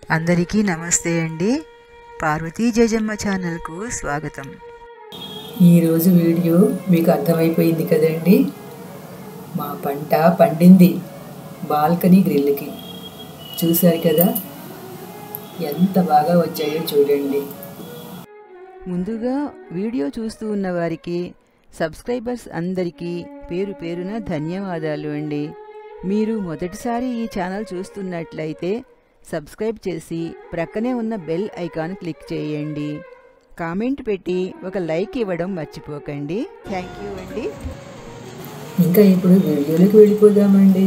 అందరికీ నమస్తే అండి పార్వతీ జయజమ్మ ఛానల్కు స్వాగతం ఈరోజు వీడియో మీకు అర్థమైపోయింది కదండి మా పంట పండింది బాల్కనీ గ్రిల్కి చూశారు కదా ఎంత బాగా వచ్చాయో చూడండి ముందుగా వీడియో చూస్తూ ఉన్న వారికి సబ్స్క్రైబర్స్ అందరికీ పేరు పేరున ధన్యవాదాలు అండి మీరు మొదటిసారి ఈ ఛానల్ చూస్తున్నట్లయితే సబ్స్క్రైబ్ చేసి ప్రక్కనే ఉన్న బెల్ ఐకాన్ క్లిక్ చేయండి కామెంట్ పెట్టి ఒక లైక్ ఇవ్వడం మర్చిపోకండి థ్యాంక్ యూ అండి ఇంకా ఇప్పుడు వీడియోలోకి వెళ్ళిపోదామండి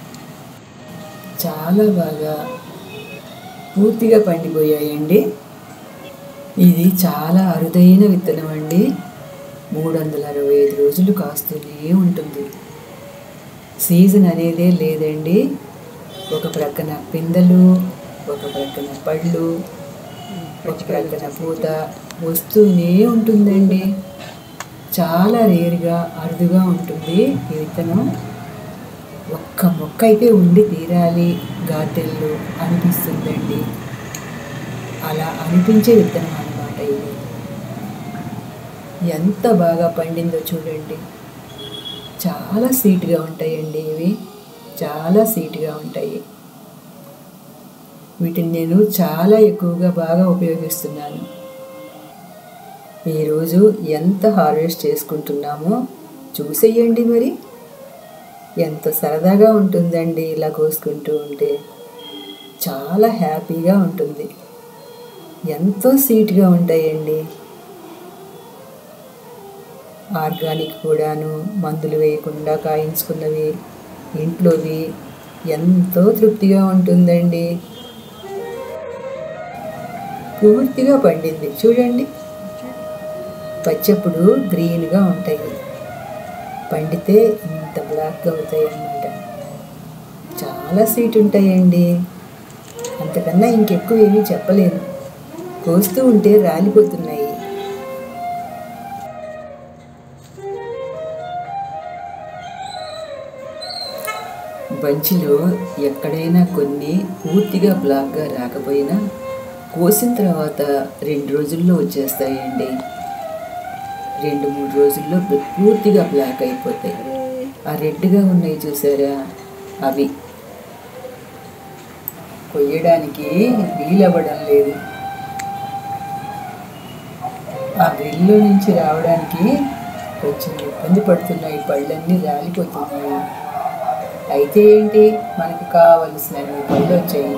చాలా బాగా పూర్తిగా పండిపోయాయండి ఇది చాలా అరుదైన విత్తనం అండి మూడు వందల అరవై ఐదు రోజులు కాస్తూనే ఉంటుంది సీజన్ అనేదే లేదండి ఒక ప్రక్కన పిందెలు ఒక ప్రక్కన పళ్ళు ఒక ప్రక్కన పూత వస్తూనే ఉంటుందండి చాలా రేరుగా అరుదుగా ఉంటుంది ఈ విత్తనం ఒక్క మొక్క అయితే ఉండి తీరాలి గార్డెన్లో అనిపిస్తుందండి అలా అనిపించే విత్తనం అన్నమాట ఇది ఎంత బాగా పండిందో చూడండి చాలా స్వీట్గా ఉంటాయండి ఇవి చాలా స్వీట్గా ఉంటాయి వీటిని నేను చాలా ఎక్కువగా బాగా ఉపయోగిస్తున్నాను ఈరోజు ఎంత హార్వెస్ట్ చేసుకుంటున్నామో చూసేయండి మరి ఎంత సరదాగా ఉంటుందండి ఇలా కోసుకుంటూ ఉంటే చాలా హ్యాపీగా ఉంటుంది ఎంతో స్వీట్గా ఉంటాయండి ఆర్గానిక్ కూడాను మందులు వేయకుండా కాయించుకున్నవి ఇంట్లోవి ఎంతో తృప్తిగా ఉంటుందండి పూర్తిగా పండింది చూడండి పచ్చప్పుడు గ్రీన్గా ఉంటాయి పండితే ఇంత బ్లాక్గా అవుతాయి అన్నమాట చాలా స్వీట్ ఉంటాయండి అంతకన్నా ఇంకెక్కువ ఏమీ చెప్పలేను కోస్తూ ఉంటే రాలిపోతున్నాయి బంచిలో ఎక్కడైనా కొన్ని పూర్తిగా బ్లాక్గా రాకపోయినా కోసిన తర్వాత రెండు రోజుల్లో వచ్చేస్తాయండి రెండు మూడు రోజుల్లో పూర్తిగా బ్లాక్ అయిపోతాయి ఆ రెడ్గా ఉన్నాయి చూసారా అవి కొయ్యడానికి వీలవ్వడం లేదు ఆ గ్రిల్లో నుంచి రావడానికి కొంచెం ఇబ్బంది పడుతున్నాయి పళ్ళన్నీ రాలిపోతున్నాయి అయితే ఏంటి మనకు కావలసిన పళ్ళు వచ్చాయి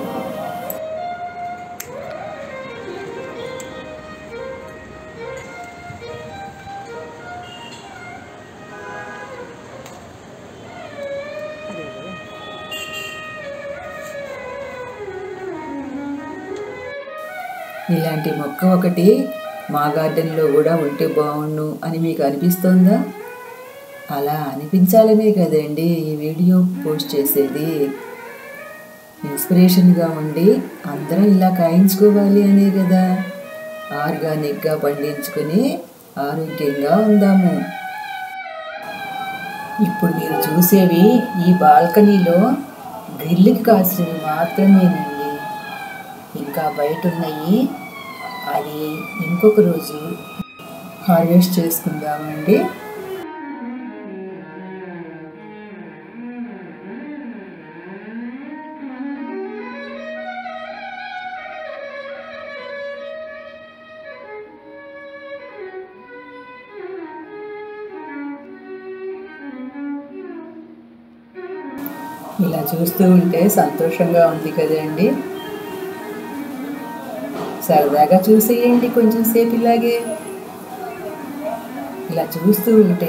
ఇలాంటి మొక్క ఒకటి మా గార్డెన్లో కూడా ఉంటే బాగుండు అని మీకు అనిపిస్తుందా అలా అనిపించాలనే కదండి ఈ వీడియో పోస్ట్ చేసేది ఇన్స్పిరేషన్గా ఉండి అందరం ఇలా కాయించుకోవాలి అనే కదా ఆర్గానిక్గా పండించుకొని ఆరోగ్యంగా ఉందాము ఇప్పుడు మీరు చూసేవి ఈ బాల్కనీలో గ్రిల్కి కాసినవి మాత్రమేనండి ఇంకా బయట ఉన్నాయి అది ఇంకొక రోజు హార్వెస్ట్ చేసుకుందామండి ఇలా చూస్తూ ఉంటే సంతోషంగా ఉంది కదండి సరదాగా చూసేయండి కొంచెం సేపు ఇలాగే ఇలా చూస్తూ ఉంటే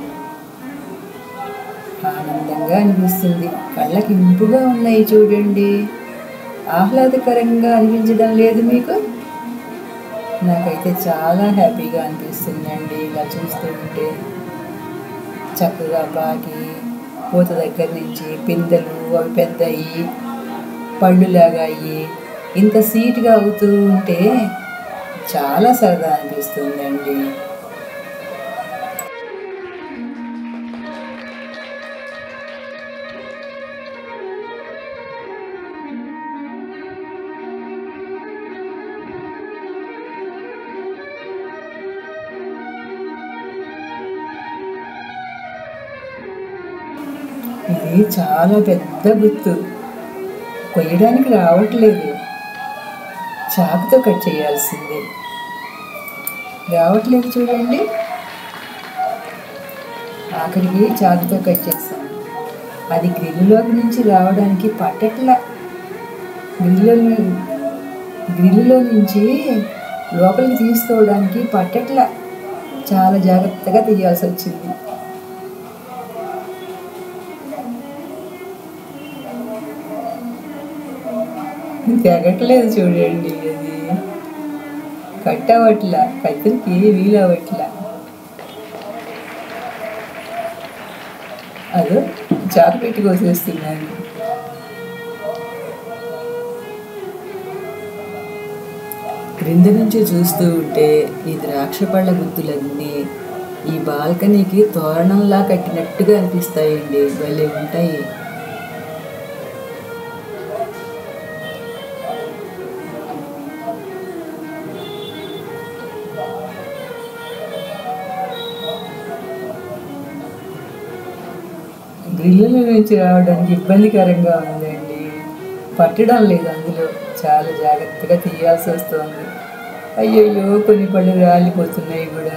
ఆనందంగా అనిపిస్తుంది కళ్ళకి ఇంపుగా ఉన్నాయి చూడండి ఆహ్లాదకరంగా అనిపించడం లేదు మీకు నాకైతే చాలా హ్యాపీగా అనిపిస్తుందండి ఇలా చూస్తూ ఉంటే చక్కగా పాకి పూత దగ్గర నుంచి పిందెలు అవి పెద్దయి పళ్ళులాగా అయ్యి ఇంత సీట్గా అవుతూ ఉంటే చాలా సరదా అనిపిస్తుందండి ఇది చాలా పెద్ద గుత్తు కొయ్యడానికి రావట్లేదు చాకుతో కట్ చేయాల్సిందే రావట్లేదు చూడండి ఆఖరికి చాకుతో కట్ చేస్తాం అది గ్రిల్లులోకి నుంచి రావడానికి పట్టట్ల గ్రిల్లో గ్రిల్లులో నుంచి లోపలికి తీసుకోవడానికి పట్టట్ల చాలా జాగ్రత్తగా తీయాల్సి వచ్చింది తెగట్లేదు చూడండి అది కట్ అవ్వట్లా కత్తిరికి వీలు అవ్వట్లా అదో చాకు పెట్టి కోసేస్తున్నాను క్రింద నుంచి చూస్తూ ఉంటే ఈ ద్రాక్ష పళ్ళ గుత్తులన్నీ ఈ బాల్కనీకి తోరణంలా కట్టినట్టుగా అనిపిస్తాయండి భలే ఉంటాయి గ్రిల్లుల నుంచి రావడానికి ఇబ్బందికరంగా ఉందండి పట్టడం లేదు అందులో చాలా జాగ్రత్తగా తీయాల్సి వస్తుంది అయ్యయ్యో కొన్ని పళ్ళు రాలిపోతున్నాయి కూడా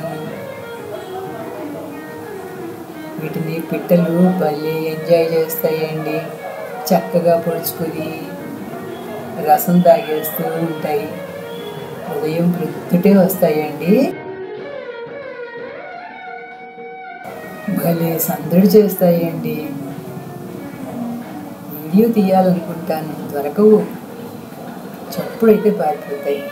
వీటిని పిట్టలు భలే ఎంజాయ్ చేస్తాయండి చక్కగా పొడుచుకొని రసం తాగేస్తూ ఉంటాయి ఉదయం ప్రొద్దుటే వస్తాయండి భలే సందడి చేస్తాయండి వీడియో తీయాలనుకుంటాను దొరకవు చప్పుడైతే పారిపోతాయి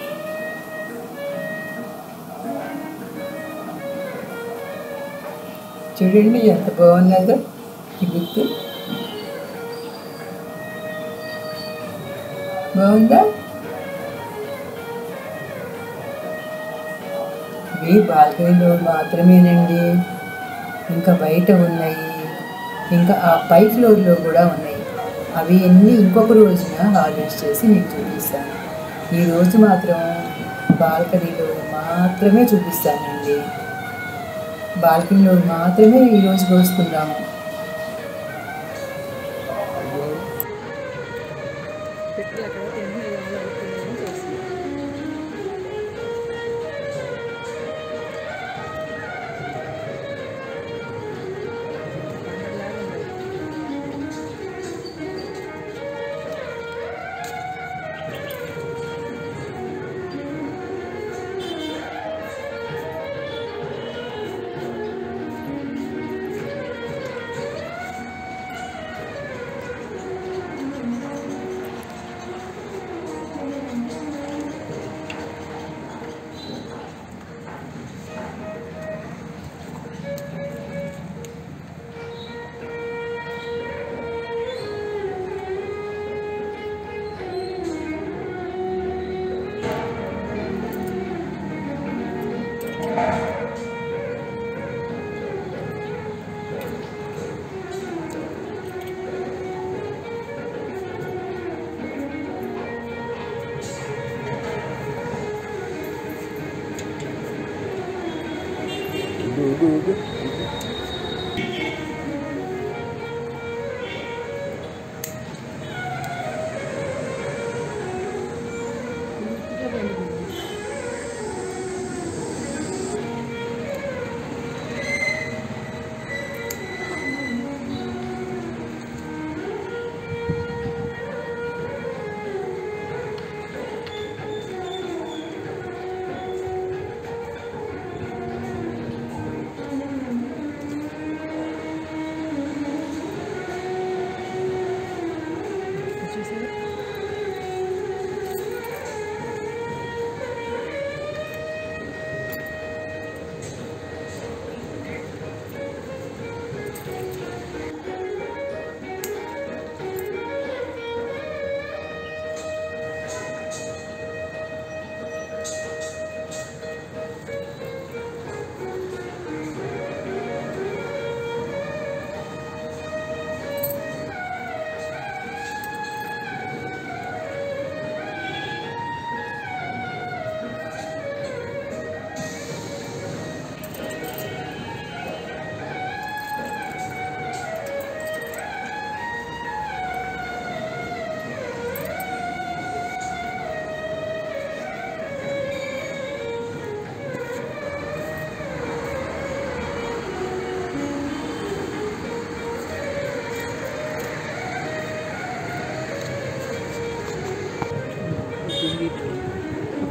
చూడండి ఎంత బాగున్నదో ఈ గుర్తు బాగుందా ఇవి బాల్కనీలో మాత్రమేనండి ఇంకా బయట ఉన్నాయి ఇంకా ఆ పై ఫ్లోర్లో కూడా ఉన్నాయి అవి అన్నీ ఇంకొక రోజున హార్వెస్ట్ చేసి మీకు చూపిస్తాను ఈ రోజు మాత్రం బాల్కనీలో మాత్రమే చూపిస్తానండి బాల్కనీలో మాత్రమే ఈ రోజు కోసుకుందాము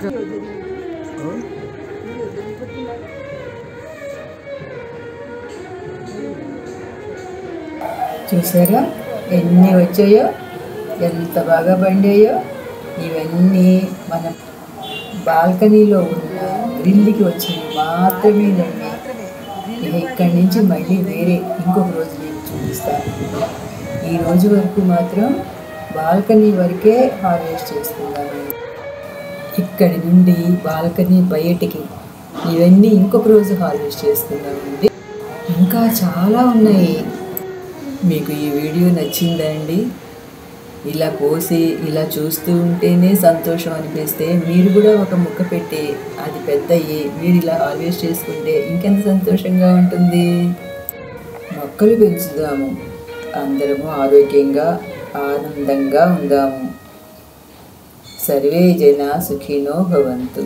చూసారా ఎన్ని వచ్చాయో ఎంత బాగా పండాయో ఇవన్నీ మన బాల్కనీలో ఉన్న గ్రిల్కి వచ్చినవి మాత్రమేనండి ఇక ఇక్కడి నుంచి మళ్ళీ వేరే ఇంకొక రోజు నేను చూపిస్తాను ఈ రోజు వరకు మాత్రం బాల్కనీ వరకే హార్వెస్ట్ చేసుకున్నాను ఇక్కడి నుండి బాల్కనీ బయటికి ఇవన్నీ ఇంకొక రోజు హార్వెస్ట్ చేసుకున్నామండి ఇంకా చాలా ఉన్నాయి మీకు ఈ వీడియో నచ్చిందా అండి ఇలా కోసి ఇలా చూస్తూ ఉంటేనే సంతోషం అనిపిస్తే మీరు కూడా ఒక ముక్క పెట్టి అది పెద్ద అయ్యి మీరు ఇలా హార్వెస్ట్ చేసుకుంటే ఇంకెంత సంతోషంగా ఉంటుంది మొక్కలు పెంచుదాము అందరము ఆరోగ్యంగా ఆనందంగా ఉందాము సర్వే జన సుఖినో భవంతు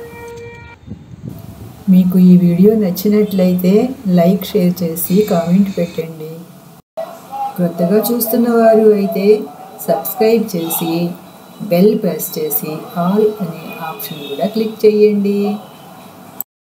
మీకు ఈ వీడియో నచ్చినట్లయితే లైక్ షేర్ చేసి కామెంట్ పెట్టండి కొత్తగా చూస్తున్న వారు అయితే సబ్స్క్రైబ్ చేసి బెల్ ప్రెస్ చేసి ఆల్ అనే ఆప్షన్ కూడా క్లిక్ చేయండి